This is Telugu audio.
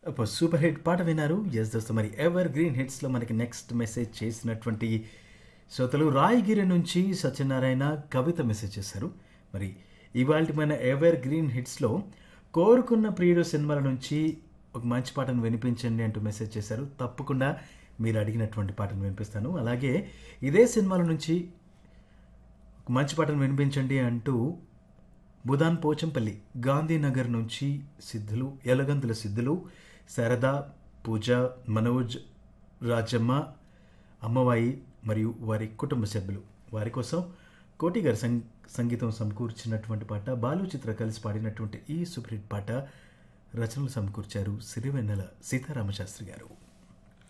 అప్పుడు సూపర్ హిట్ పాట విన్నారు ఎస్ దోస్తు మరి ఎవర్ గ్రీన్ హిట్స్లో మనకి నెక్స్ట్ మెసేజ్ చేసినటువంటి శ్రోతలు రాయగిరి నుంచి సత్యనారాయణ కవిత మెసేజ్ చేశారు మరి ఇవాళ మన ఎవర్ గ్రీన్ హిట్స్లో కోరుకున్న ప్రియుడు సినిమాల నుంచి ఒక మంచి పాటను వినిపించండి అంటూ మెసేజ్ చేశారు తప్పకుండా మీరు అడిగినటువంటి పాటను వినిపిస్తాను అలాగే ఇదే సినిమాల నుంచి ఒక మంచి పాటను వినిపించండి అంటూ బుధాన్ పోచంపల్లి గాంధీనగర్ నుంచి సిద్ధులు ఎలగంతుల సిద్ధులు శారద పూజ మనోజ్ రాజమ్మ అమ్మవాయి మరియు వారి కుటుంబ సభ్యులు వారి కోసం కోటి గారి సం సంగీతం సమకూర్చినటువంటి పాట బాలు చిత్ర కలిసి పాడినటువంటి ఈ సూపర్ హిట్ పాట రచనలు సమకూర్చారు సిరివెన్నెల సీతారామశాస్త్రి గారు